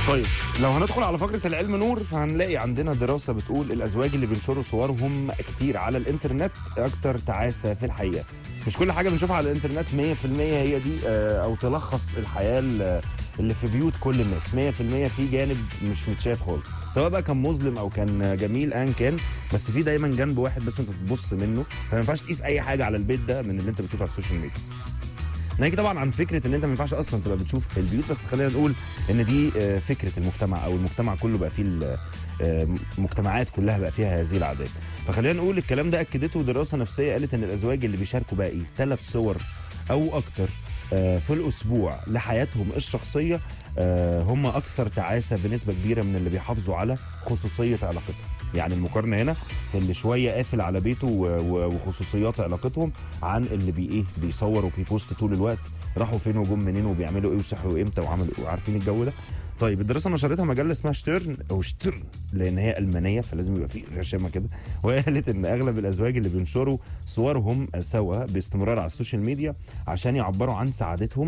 طيب لو هندخل على فقرة العلم نور فهنلاقي عندنا دراسة بتقول الأزواج اللي بينشروا صورهم كتير على الإنترنت أكتر تعاسة في الحقيقة مش كل حاجة بنشوفها على الإنترنت 100% هي دي آه، أو تلخص الحياة ال- اللي في بيوت كل الناس 100% في جانب مش متشاف خالص سواء بقى كان مظلم أو كان جميل أيا كان بس في دايما جنب واحد بس أنت تبص منه فما ينفعش تقيس أي حاجة على البيت ده من اللي أنت بتشوفه على السوشيال ميديا ناهيك طبعا عن فكره ان انت ما ينفعش اصلا تبقى بتشوف البيوت بس خلينا نقول ان دي آه، فكره المجتمع او المجتمع كله بقى فيه ال- آه، المجتمعات كلها بقى فيها هذه العادات فخلينا نقول الكلام ده اكدته دراسه نفسيه قالت ان الازواج اللي بيشاركوا بقى ايه ثلاث صور او اكتر آه، في الاسبوع لحياتهم الشخصيه آه، هم اكثر تعاسه بنسبه كبيره من اللي بيحافظوا على خصوصيه علاقتهم يعني المقارنه هنا في اللي شويه قافل على بيته و- و- وخصوصيات علاقتهم عن اللي بي ايه بيصور وبيبوست طول الوقت راحوا فين وجم منين وبيعملوا ايه وصحوا امتى وعملوا ايه عارفين الجو ده طيب الدراسه نشرتها مجله اسمها شتيرن او شترن لان هي المانيه فلازم يبقى في غشامه كده وقالت ان اغلب الازواج اللي بينشروا صورهم سوا باستمرار على السوشيال ميديا عشان يعبروا عن سعادتهم